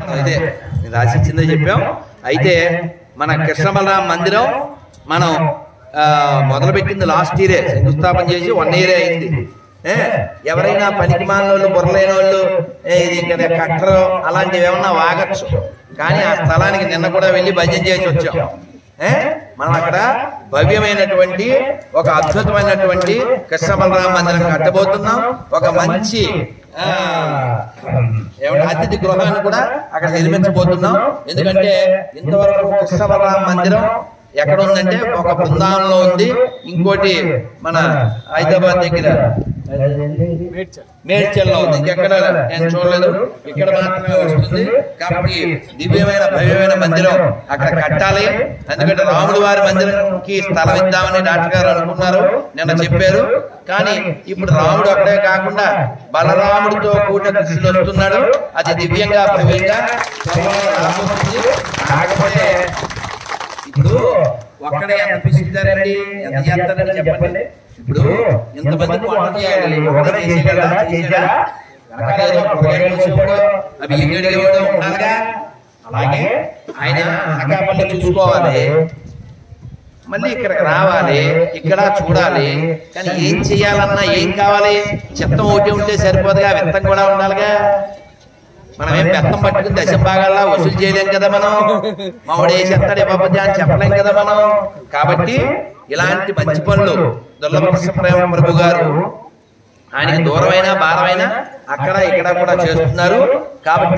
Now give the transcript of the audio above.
సిద్ధాంతం ఇదే నేను రాసిచ్చిందే చెప్పాం అయితే మన కృష్ణ బలరామ మందిరం మనం ఆ, మొదలుపెట్టింది లాస్ట్ ఇయరే శంకుస్థాపన చేసి వన్ ఇయరే అయింది ఏ, ఎవరైనా పనికి వాళ్ళు బుర్రలేని వాళ్ళు ఏ, ఇది ఇక్కడ కట్టరు అలాంటివి ఏమన్నా వాగచ్చు కానీ ఆ స్థలానికి నిన్న కూడా వెళ్ళి భజన చేసి వచ్చాం ఏ? మనం అక్కడ భవ్యమైనటువంటి ఒక అద్భుతమైనటువంటి కృష్ణ బలరామ మందిరం కట్టబోతున్నాం ఒక మంచి ఆ, ఏమంటే అతిథి గృహాన్ని కూడా అక్కడ నిర్మించబోతున్నాం ఎందుకంటే ఇంతవరకు కృష్ణ బలరామ మందిరం ఎక్కడ ఉందంటే ఒక బృందావనంలో ఉంది ఇంకోటి మన హైదరాబాద్ దగ్గర మేడ్చల్లో ఉంది ఇంకెక్కడ నేను చూడలేదు ఇక్కడ మాత్రమే వస్తుంది కాబట్టి దివ్యమైన భవ్యమైన మందిరం అక్కడ కట్టాలి ఎందుకంటే రాముడి వారి మందిరంకి స్థలం ఇద్దామని డాక్టర్ గారు అనుకున్నారు నిన్న చెప్పారు కానీ ఇప్పుడు రాముడు అక్కడే కాకుండా బలరాముడితో కూడిన కృష్ణుడు వస్తున్నాడు అది దివ్యంగా భవ్యంగా త్వరలో రాబోతుంది. కాకపోతే ఇప్పుడు ఒక్కడే ఎంత పిలుస్తారండి ఎంత చేస్తారని చెప్పండి ఇప్పుడు ఇంతమంది వంట చేయాలి ఒకడే చేసేయగలరా చేసేయగలరా వెనకాల ఏదో కూరగాయలు కోసేవాడు, అవి ఎంగడేవాడు ఉండాలిగా అలాగే ఆయన అనకాపల్లి చూసుకోవాలి మళ్ళీ ఇక్కడికి రావాలి ఇక్కడ చూడాలి కానీ ఏం చేయాలన్నా ఏం కావాలి చిత్తం ఒకటి ఉంటే సరిపోదుగా విత్తం కూడా ఉండాలిగా మనం ఏం బెత్తం పట్టుకుని దశం భాగాల్లో వసూలు చేయలేం కదా మనం మామిడి వేసేస్తాడు ఇవ్వబద్ది అని చెప్పలేం కదా మనం కాబట్టి ఇలాంటి మంచి పనులు దుర్లభ కృష్ణ ప్రేమ ప్రభు గారు ఆయనకి దూరమైన భారమైన అక్కడ ఇక్కడ కూడా చేస్తున్నారు కాబట్టి